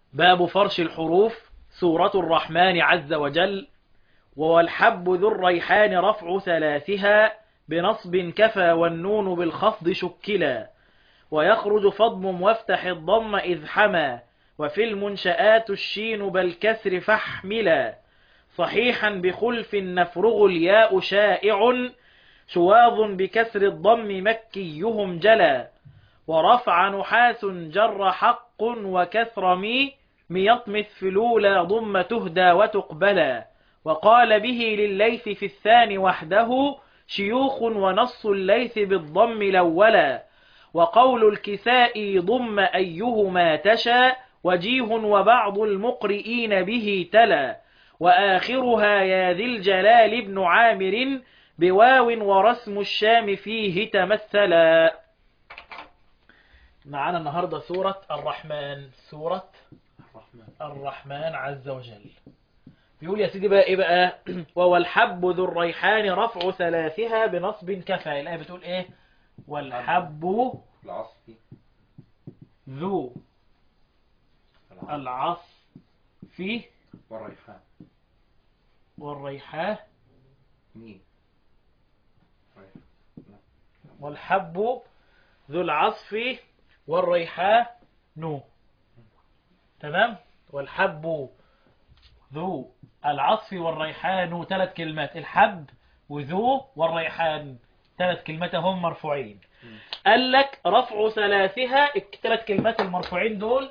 باب فرش الحروف سورة الرحمن عز وجل والحب ذو الريحان رفع ثلاثها بنصب كفى والنون بالخفض شكلا ويخرج فضم وافتح الضم إذ حمى وفي المنشآت الشين بالكسر فاحملا صحيحا بخلف نفرغ الياء شائع شواظ بكسر الضم مكيهم جلا ورفع نحاس جر حق وكسر مي ميطمث فلولا ضم تهدى وتقبلا وقال به لليث في الثاني وحده شيوخ ونص الليث بالضم الأولا وقول الكساء ضم أيهما تشى وجيه وبعض المقرئين به تلا وآخرها يا ذي الجلال ابن عامر بواو ورسم الشام فيه تمثلا معنا النهاردة سورة الرحمن سورة الرحمن الرحمن عز وجل بيقول يا سيدي بقى ايه بقى وهو الحب ذو الريحان رفع ثلاثها بنصب كفى الآية بتقول ايه والحب العصفي ذو العصف العصف فيه والريحان والريحان مين ريحان. والحب ذو العصف والريحان نو تمام والحب ذو العصف والريحان ثلاث كلمات الحب وذو والريحان ثلاث كلمات هم مرفوعين مم. قال لك رفع ثلاثها الثلاث كلمات المرفوعين دول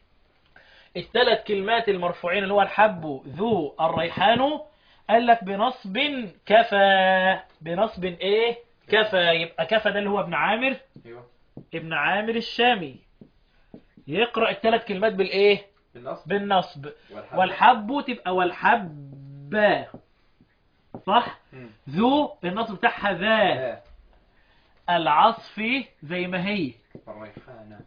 الثلاث كلمات المرفوعين اللي هو الحب ذو الريحان قال لك بنصب كفى بنصب ايه كفى يبقى كفى ده اللي هو ابن عامر ايوه ابن عامر الشامي يقرأ الثلاث كلمات بالايه بالنصب بالنصب والحب والحب تبقى والحب صح مم. ذو النصب بتاعها ذا لا العصف زي ما هي والريحانة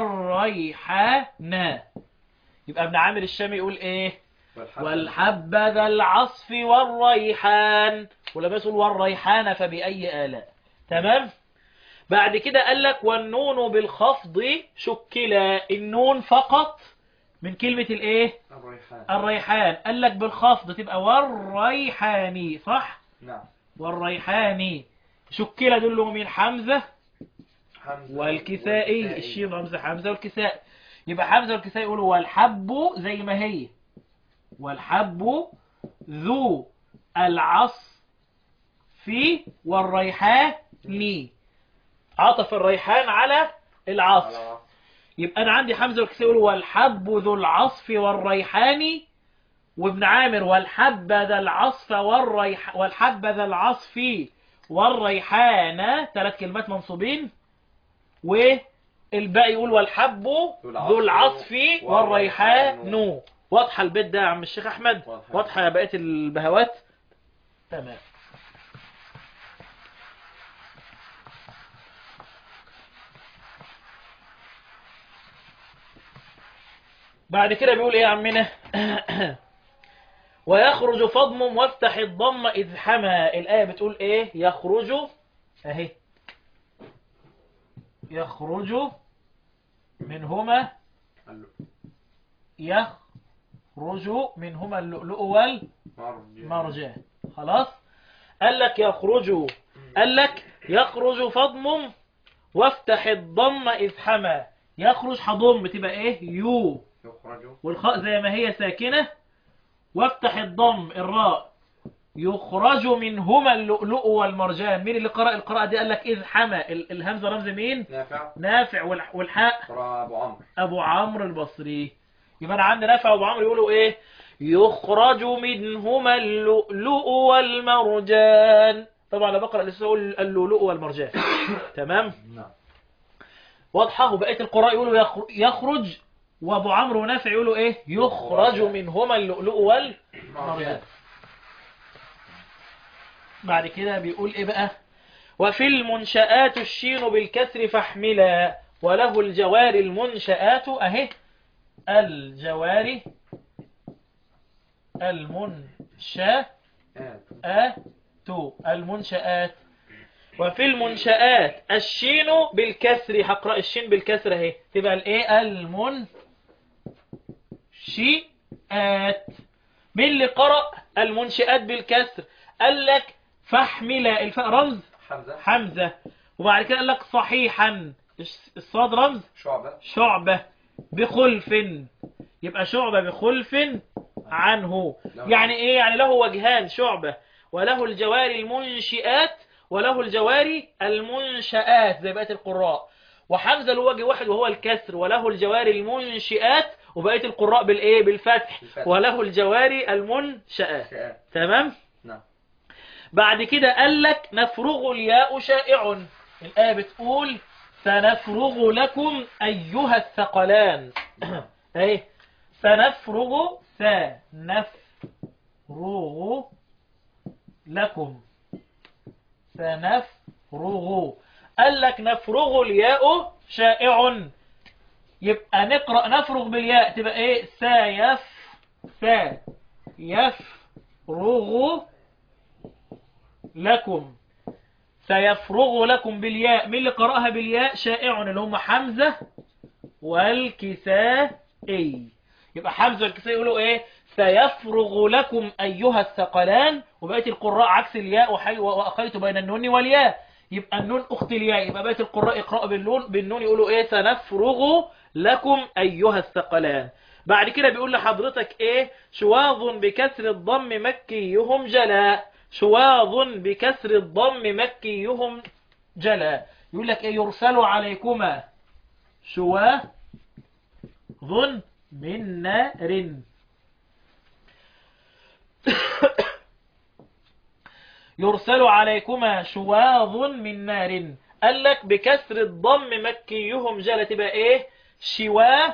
والريحانة يبقى ابن عامر الشامي يقول ايه والحب والحب ذا العصف والريحان ولما يقول والريحان فبأي آلاء تمام بعد كده قال لك والنون بالخفض شكلا النون فقط من كلمة الايه الريحان الريحان قال لك بالخفض تبقى والريحاني صح نعم والريحاني شكل دول من حمزة حمزة والكسائي الشين رمز حمزة والكسائي يبقى حمزة والكسائي يقولوا والحب زي ما هي والحب ذو العصف في والريحاني عطف الريحان على العصف على يبقى انا عندي حمزه والكسائي يقولوا والحب ذو العصف والريحان وابن عامر والحب ذا العصف والريح والحب ذا العصف والريحان ثلاث كلمات منصوبين والباقي يقول والحب ذو العصف والريحان واضحه البيت ده يا عم الشيخ احمد واضحة. واضحه يا بقيه البهوات تمام بعد كده بيقول ايه يا عمنا ويخرج فضم وافتح الضم إذ حمى الآية بتقول ايه يخرج اهي يخرج منهما يخرج منهما اللؤلؤ والمرجان مرجع خلاص قال لك يخرج قال لك يخرج فضم وافتح الضم إذ حمى يخرج حضم تبقى ايه يو يخرج والخاء زي ما هي ساكنة وافتح الضم الراء يخرج منهما اللؤلؤ والمرجان مين اللي قرأ القراءة دي قال لك إذ حمى ال- الهمزة رمز مين نافع نافع والح- والحاء قرأ أبو عمرو أبو عمرو البصري يبقى أنا عندي نافع وأبو عمرو يقولوا إيه يخرج منهما اللؤلؤ والمرجان طبعا أنا بقرأ لسه أقول اللؤلؤ والمرجان تمام نعم واضحة وبقية القراء يقولوا يخر- يخرج وابو عمرو ونافع يقولوا ايه يخرج منهما اللؤلؤ والمرجان بعد كده بيقول ايه بقى وفي المنشآت الشين بالكسر فاحملا وله الجوار المنشآت اهي الجوار المنشآت آت المنشآت وفي المنشآت الشين بالكسر هقرأ الشين بالكسر اهي تبقى الايه المن المنشئات مين اللي قرأ المنشئات بالكسر قال لك فاحمل الفاء رمز حمزة حمزة وبعد كده قال لك صحيحا الصاد رمز شعبة شعبة بخلف يبقى شعبة بخلف عنه يعني ايه يعني له وجهان شعبة وله الجواري المنشئات وله الجواري المنشآت زي بقية القراء وحمزة له وجه واحد وهو الكسر وله الجواري المنشئات وبقية القراء بالايه بالفتح بالفتح. وله الجواري المنشآت شاء تمام نعم بعد كده قال لك نفرغ الياء شائع الآية بتقول سنفرغ لكم أيها الثقلان ايه سنفرغ سنفرغ لكم سنفرغ قال لك نفرغ الياء شائع يبقى نقرأ نفرغ بالياء تبقى ايه سيف سيفرغ لكم سيفرغ لكم بالياء مين اللي قرأها بالياء شائع اللي هم حمزة والكسائي يبقى حمزة والكسائي يقولوا ايه سيفرغ لكم أيها الثقلان وبقية القراء عكس الياء وحي وأقيت بين النون والياء يبقى النون أخت الياء يبقى بقية القراء يقرأوا بالنون بالنون يقولوا ايه سنفرغ لكم أيها الثقلان بعد كده بيقول لحضرتك ايه شواظ بكسر الضم مكيهم جلاء شواظ بكسر الضم مكيهم جلاء يقول لك ايه يرسل عليكما شواظ من نار يرسل عليكما شواظ من نار قال لك بكسر الضم مكيهم جلاء تبقى ايه شوا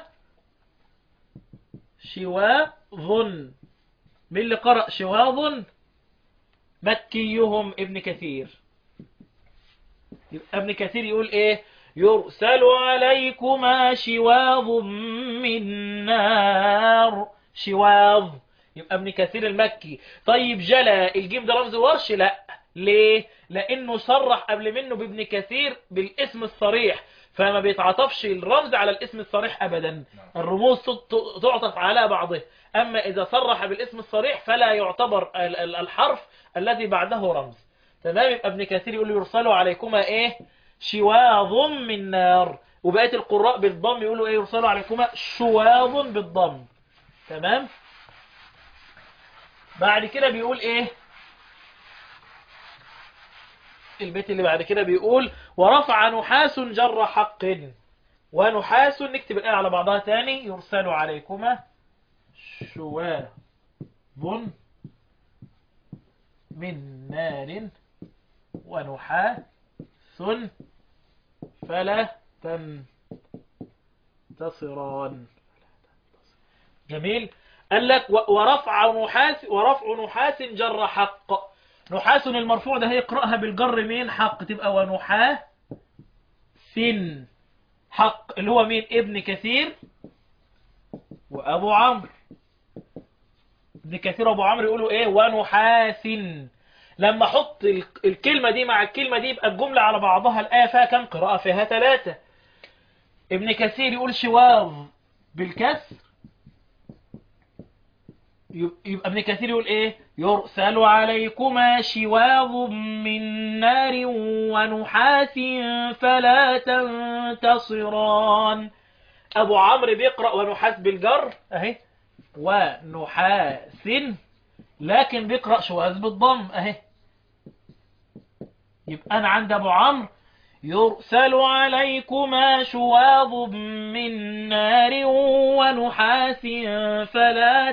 شواظ مين اللي قرأ شواظ مكيهم ابن كثير يبقى ابن كثير يقول ايه يرسل عليكما شواظ من نار شواظ يبقى ابن كثير المكي طيب جلا الجيم ده رمز ورش لا ليه لانه صرح قبل منه بابن كثير بالاسم الصريح فما بيتعاطفش الرمز على الاسم الصريح ابدا الرموز تط- تعطف على بعضها اما اذا صرح بالاسم الصريح فلا يعتبر ال- ال- الحرف الذي بعده رمز تمام يبقى ابن كثير يقول يرسل عليكما ايه شواظ من نار وبقيه القراء بالضم يقولوا ايه يرسل عليكما شواظ بالضم تمام بعد كده بيقول ايه البيت اللي بعد كده بيقول ورفع نحاس جر حق ونحاس نكتب الآية على بعضها تاني يرسل عليكما شواظ من نار ونحاس فلا تنتصران جميل قال لك و- ورفع نحاس ورفع نحاس جر حق نحاس المرفوع ده هيقرأها بالجر مين حق تبقى ونحاس حق اللي هو مين ابن كثير وابو عمرو ابن كثير وابو عمرو يقولوا ايه ونحاس لما احط ال- الكلمة دي مع الكلمة دي يبقى الجملة على بعضها الآية فيها كم قراءة فيها ثلاثة ابن كثير يقول شواظ بالكسر يب- يبقى ابن كثير يقول ايه يرسل عليكما شواظ من نار ونحاس فلا تنتصران ابو عمرو بيقرأ ونحاس بالجر اهي ونحاس لكن بيقرأ شواذ بالضم اهي يبقى انا عند ابو عمرو يرسل عليكما شواظ من نار ونحاس فلا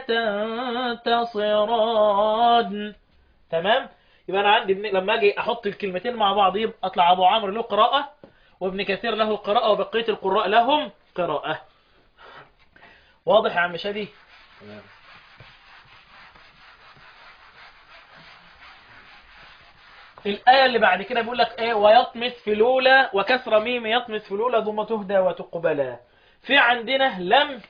تنتصران تمام يبقى انا عندي ابن- لما اجي احط الكلمتين مع بعض يبقى اطلع ابو عمرو له قراءة وابن كثير له قراءة وبقية القراء لهم قراءة واضح يا عم شادي تمام الآية اللي بعد كده بيقول لك ايه ويطمس في الأولى وكسر ميم يطمس في الأولى ثم تهدى وتقبلا في عندنا لم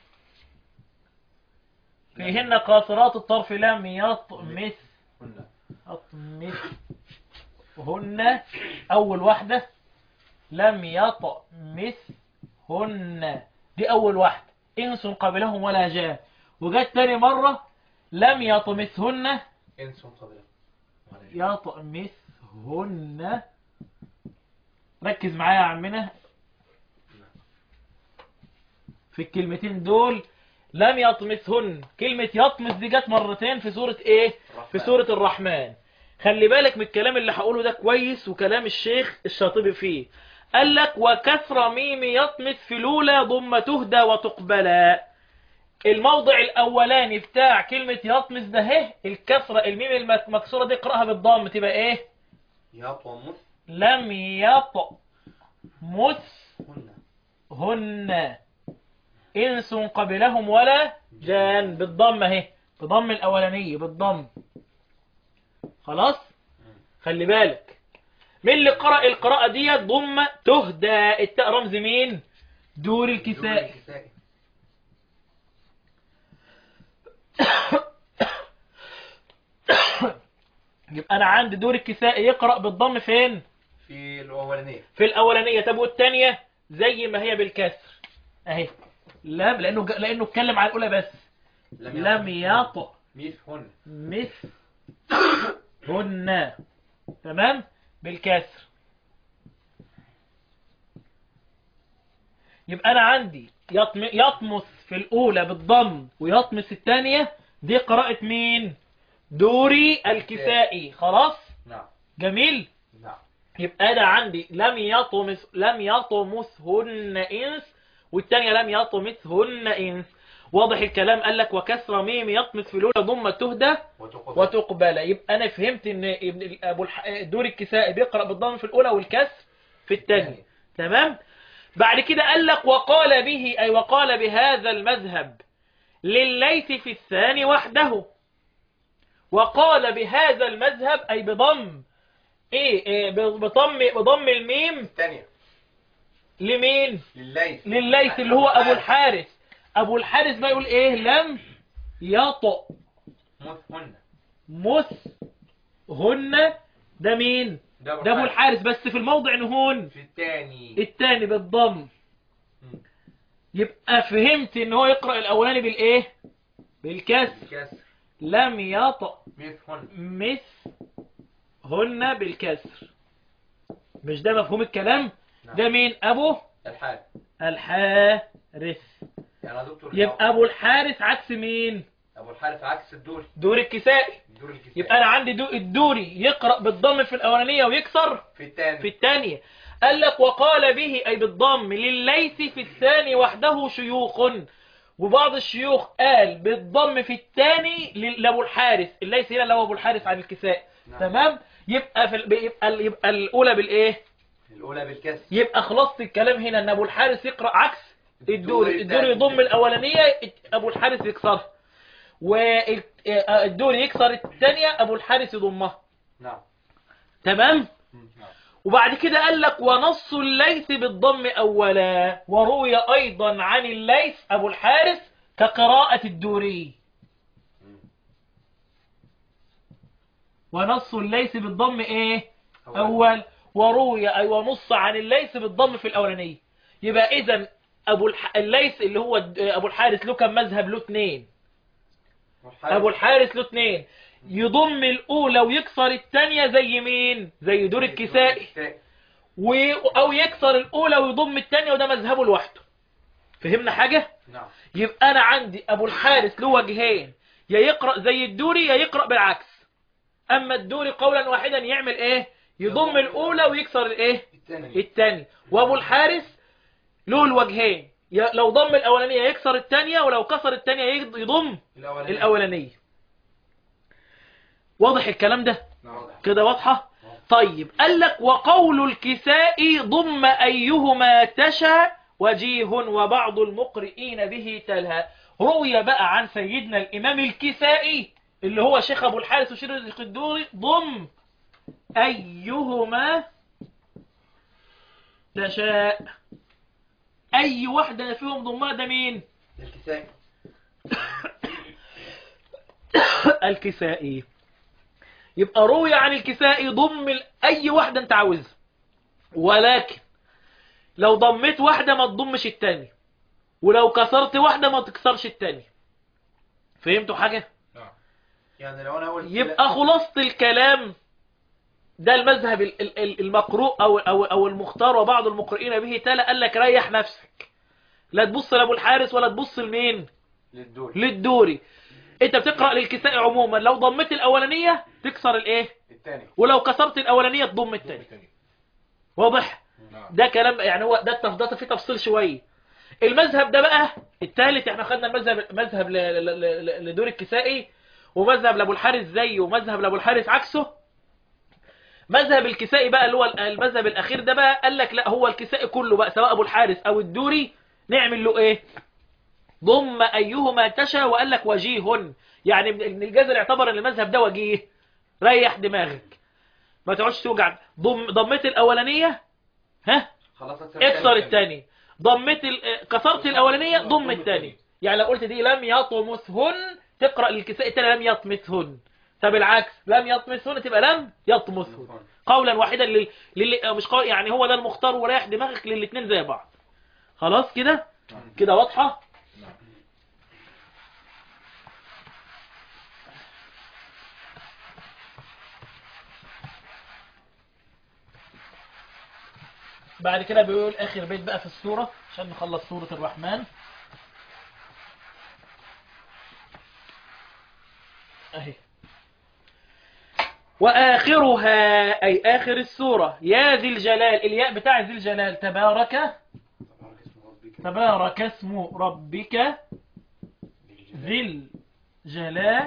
فيهن قاصرات الطرف لم يطمس هن أطمس هن أول واحدة لم يطمس هن دي أول واحدة إنس قبلهم ولا جاء وجت تاني مرة لم يطمثهن انس قبله يطمثهن ركز معايا يا عمنا في الكلمتين دول لم يطمثهن كلمة يطمث دي جت مرتين في سورة ايه في سورة الرحمن خلي بالك من الكلام اللي هقوله ده كويس وكلام الشيخ الشاطبي فيه قال لك وكسر ميم يطمث في الأولى ضم تهدى وتقبلا الموضع الأولاني بتاع كلمة يطمث ده اهي الكسرة الميم المكسورة دي اقرأها بالضم تبقى ايه يطمث لم يطمث هن هن إنس قبلهم ولا جان بالضم اهي بضم الأولانية بالضم خلاص خلي بالك مين اللي قرأ القراءة دي ضم تهدى التاء رمز مين دور الكساء الكسائي يبقى أنا عندي دور الكساء يقرأ بالضم فين في الأولانية في الأولانية طب والتانية زي ما هي بالكسر اهي لا لأنه لأنه اتكلم على الأولى بس لم يطأ ميث هن مثل هن تمام بالكسر يبقى انا عندي يطم... يطمس في الاولى بالضم ويطمس الثانيه دي قراءه مين دوري الكسائي خلاص نعم جميل نعم يبقى انا عندي لم يطمس لم يطمسهن انس والثانيه لم يطمسهن انس واضح الكلام قال لك وكسر ميم يطمس في الاولى ضم تهدى وتقبل وتقبل يبقى انا فهمت ان ابن ابو الح... دور الكسائي بيقرا بالضم في الاولى والكسر في الثانيه تمام بعد كده قال لك وقال به اي وقال بهذا المذهب لليث في الثاني وحده وقال بهذا المذهب اي بضم ايه, إيه بضم بضم الميم الثانية لمين لليث لليث اللي هو ابو الحارث ابو الحارث بقى يقول ايه لم يطأ مث هن مس هن ده مين ده ابو الحارث بس في الموضع نهون في الثاني التاني بالضم يبقى فهمت ان هو يقرأ الاولاني بالايه بالكسر الكسر لم يطأ ميث هن مس هن بالكسر مش ده مفهوم الكلام ده مين ابو الحال الحارث يعني يا دكتور يبقى ابو الحارث عكس مين ابو الحارث عكس الدوري دور الكسائي الدور الكسائي يبقى انا عندي دو الدوري يقرأ بالضم في الاولانية ويكسر في الثاني في الثانية قال لك وقال به أي بالضم لليث في الثاني وحده شيوخ وبعض الشيوخ قال بالضم في الثاني ل- لأبو الحارث الليث هنا اللي هو أبو الحارث عن الكساء نعم. تمام يبقى في ال- يبقى يبقى الأولى بالإيه الأولى بالكسر يبقى خلاصة الكلام هنا أن أبو الحارث يقرأ عكس الدوري الدوري الدوري الثاني. يضم الأولانية أبو الحارث يكسرها والدوري يكسر الثانية أبو الحارث يضمها نعم تمام مم. نعم وبعد كده قال لك ونص الليث بالضم أولا وروي أيضا عن الليث أبو الحارث كقراءة الدوري مم. ونص الليث بالضم إيه أول. أول وروي أي ونص عن الليث بالضم في الأولانية يبقى إذا أبو الح... الليث اللي هو الد- أبو الحارث له كم مذهب له اتنين والحارث أبو الحارث له اتنين يضم الأولى ويكسر الثانية زي مين زي دور الكسائي و... أو يكسر الأولى ويضم الثانية وده مذهبه لوحده فهمنا حاجة؟ نعم يبقى أنا عندي أبو الحارث له وجهين يا يقرأ زي الدوري يا يقرأ بالعكس أما الدوري قولا واحدا يعمل إيه؟ يضم الأولى ويكسر الإيه؟ الثاني الثاني وأبو الحارث له الوجهين يا- لو ضم الأولانية يكسر الثانية ولو كسر الثانية يض- يضم الأولاني الأولانية واضح الكلام ده؟ نعم كده واضحة طيب قال لك وقول الكساء ضم أيهما تشاء وجيه وبعض المقرئين به تلها روي بقى عن سيدنا الإمام الكسائي اللي هو شيخ أبو الحارث وشير القدوري ضم أيهما تشاء أي واحدة فيهم ضمها ده مين الكسائي الكسائي يبقى روي عن الكسائي ضم ال- اي واحدة انت عاوزها ولكن لو ضميت واحدة ما تضمش التانية ولو كسرت واحدة ما تكسرش التانية فهمتوا حاجة نعم يعني لو انا قلت يبقى خلاصة الكلام ده المذهب ال- ال- ال- المقروء او او او المختار وبعض المقرئين به تلا قال لك ريح نفسك لا تبص لابو الحارس ولا تبص لمين للدول للدوري انت بتقرا للكساء عموما لو ضمت الاولانيه تكسر الايه الثاني ولو كسرت الاولانيه تضم الثانيه الثاني واضح نعم ده كلام يعني هو ده التف- ده فيه تفصيل شويه المذهب ده بقى الثالث احنا خدنا المذهب مذهب ل- ل- ل- لدور الكسائي ومذهب لابو الحارث زيه ومذهب لابو الحارث عكسه مذهب الكسائي بقى اللي هو المذهب الاخير ده بقى قال لك لا هو الكسائي كله بقى سواء ابو الحارث او الدوري نعمل له ايه ضم ايهما تشاء وقال لك وجيه يعني ابن الجزر اعتبر ان المذهب ده وجيه ريح دماغك ما تقعدش توجع ضم ضمت الاولانيه ها خلاص اكسر الثاني ضمت ال- كسرت الاولانيه ضم الثاني يعني لو قلت دي لم يطمثهن تقرا الكساء الثاني لم يطمثهن طب العكس لم يطمثهن تبقى لم يطمثهن قولا واحدا لل... لل... مش قول... يعني هو ده المختار وريح دماغك للاثنين زي بعض خلاص كده كده واضحه نعم بعد كده بيقول اخر بيت بقى في السوره عشان نخلص سوره الرحمن اهي واخرها اي اخر السوره يا ذي الجلال الياء بتاع ذي الجلال تبارك تبارك اسم ربك ذي الجلال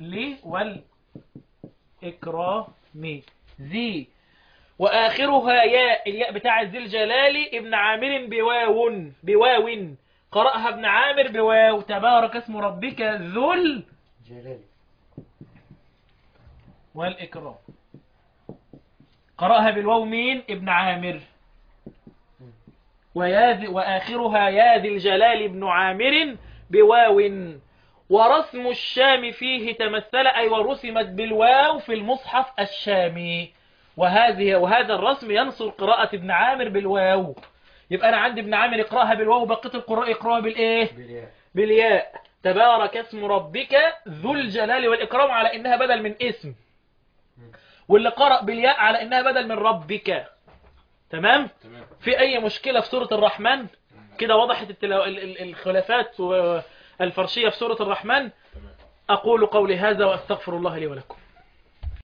والإكرام ذي وآخرها ياء الياء بتاع ذي الجلال ابن عامر بواو بواو قرأها ابن عامر بواو تبارك اسم ربك ذو ال- جلالي والإكرام قرأها بالواو مين ابن عامر ويا ذي وآخرها يا ذي الجلال ابن عامر بواو ورسم الشام فيه تمثل أي ورسمت بالواو في المصحف الشامي وهذه وهذا الرسم ينصر قراءة ابن عامر بالواو يبقى أنا عندي ابن عامر يقرأها بالواو بقية القراء يقرأها بالإيه بالياء بالياء تبارك اسم ربك ذو الجلال والإكرام على إنها بدل من اسم واللي قرأ بالياء على إنها بدل من ربك تمام تمام في أي مشكلة في سورة الرحمن كده وضحت التلا... ال- ال- الخلافات والفرشية في سورة الرحمن تمام أقول قولي هذا وأستغفر الله لي ولكم